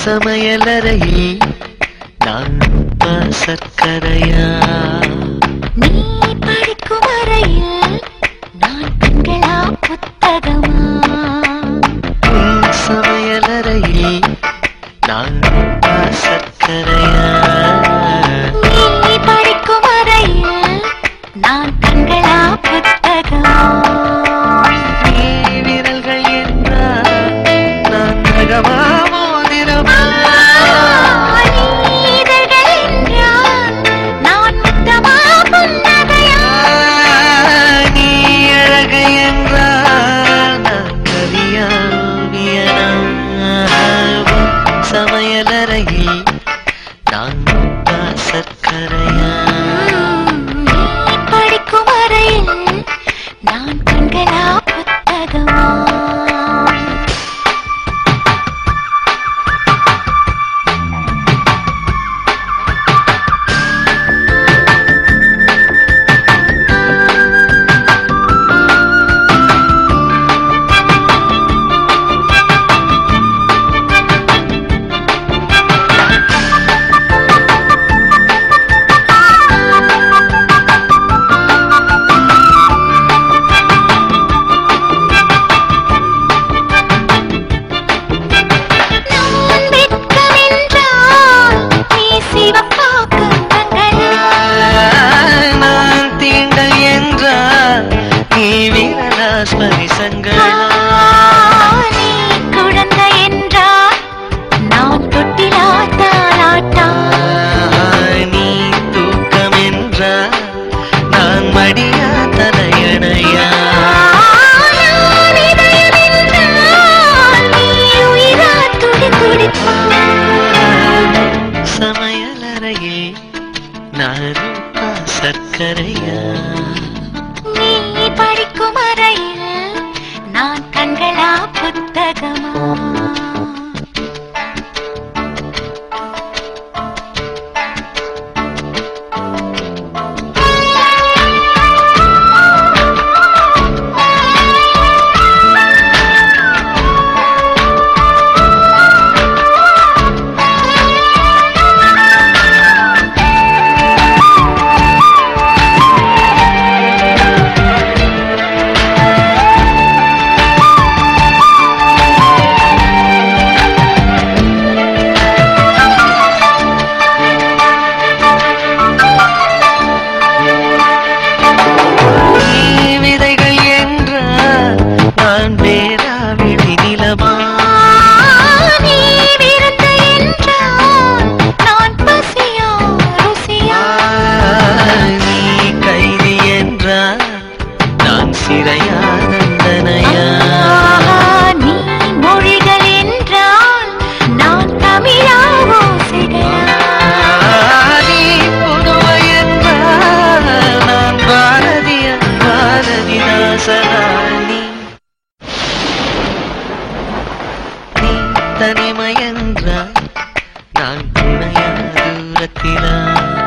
சமையலறையில் நான் உப்பா சர்க்கரையா நீ படிக்கும் அறையில் நான் கண்களா புத்தகமா உன் சமையலறையில் நான் உப்பா சர்க்கரையா நீ படிக்கும் அறையில் நான் கண்களா புத்தகமா நீ விரல்கள் என்றால் நான் நகமா மோதிரமா நீதழ்கள் என்றால் நான் முத்தமா புன்னகையா நீ அழகு என்றால் நான் கவியா ஓவியனா உன் சமையலறையில் நான் உப்பா சர்க்கரையா நீ படிக்கும் அறையில் நான் கண்களா புத்தகமா நான் வெட்கமென்றால் நீ சிவப்பாக்கு கண்களா நான் தீண்டல் என்றால் நீ வீரலா ஸ்பரிசங்களா நீ குழந்தை என்றால் நான் தொட்டிலா தாலாட்டா நீ தூக்கம் என்றால் நான் மடியா தலையணையா நான் இதயம் என்றால் நீ உயிரா துடி துடிப்பா சமையலறையில் நான் உப்பா சர்க்கரையா நீ படிக்கும் அறையில் நான் கண்களா புத்தகமா நீ விதைகள் என்றால் நான் வேறாவிழி நிலமா நீ விருந்து என்றால் நான் பசியா ருசியா நீ கைதி என்றால் நான் சிறையா தண்டனையா நீ மொழிகள் என்றால் நான் தமிழா ஓசைகளா நீ புதுமை என்றால் நான் பாரதிய பாரதிதாசனா நீ நீ தனிமை என்றால் நான் துணையா தூரத்திலா